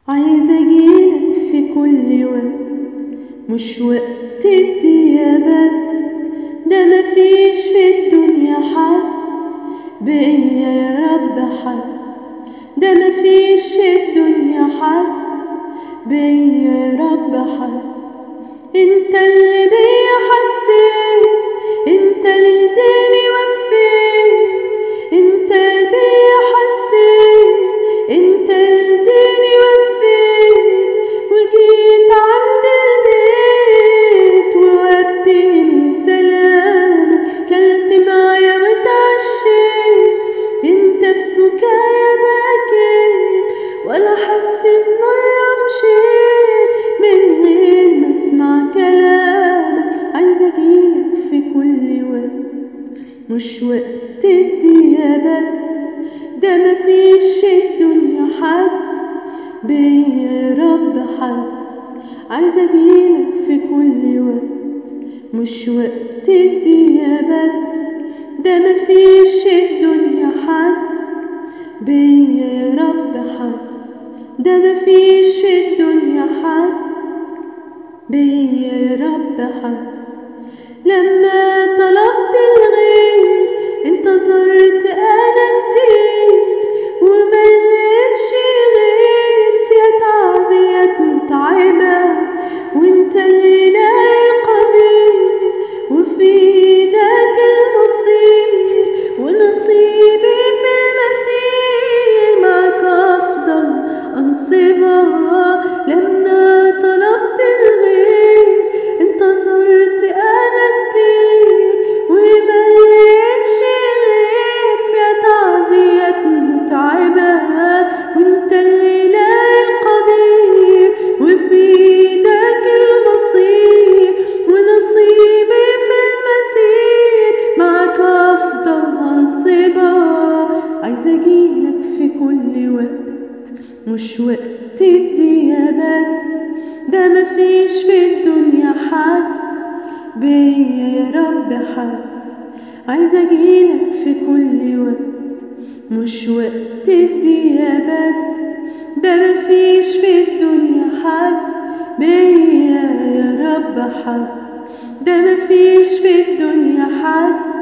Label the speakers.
Speaker 1: عايزة أجيلك في كل وقت مش وقت الدقيقة بس ده مفيش في الدنيا حد بيا يا رب حس ده مفيش في الدنيا حد بيا يا رب حس انت اللي بيا حسيت انت اللي اديني وفيت انت بيا حسيت انت اللي اديني وفيت وجيت عند البيت ووديني سلامك كلت معايا واتعشيت انت في بكايا بكيت ولا حسيت مرة مشيت من غير ما اسمع كلامك عايزة اجيلك في كل وقت مش وقت الدقيقة بس ده مفيش الدنيا حد بيا يا رب حس عايزة أجيلك في كل وقت مش وقت الدقيقة بس ده مفيش الدنيا حد بيا يا رب حس ده مفيش في الدنيا حد بيا يا رب حس لما طلبت الغير انتظرت انا كتير وملقتش غير فيها تعزيات متعبة وانت اللي لاقي قدير وفي ايدك المصير ونصيبي في المسير معك افضل انصبها لما طلبت الغير انتظرت انا كتير وملقتش غير فيها تعزيات متعبة وانت اللي لاقي قدير وفي ايدك المصير ونصيبي في المسير معك افضل انصبها عايزة اجيلك في كل وقت مش وقت الدقيقة بس ده مفيش في الدنيا حد بيا يا رب حس عايزة أجيلك في كل وقت مش وقت الدقيقة بس ده مفيش في الدنيا حد بيا يا رب حس ده مفيش في الدنيا حد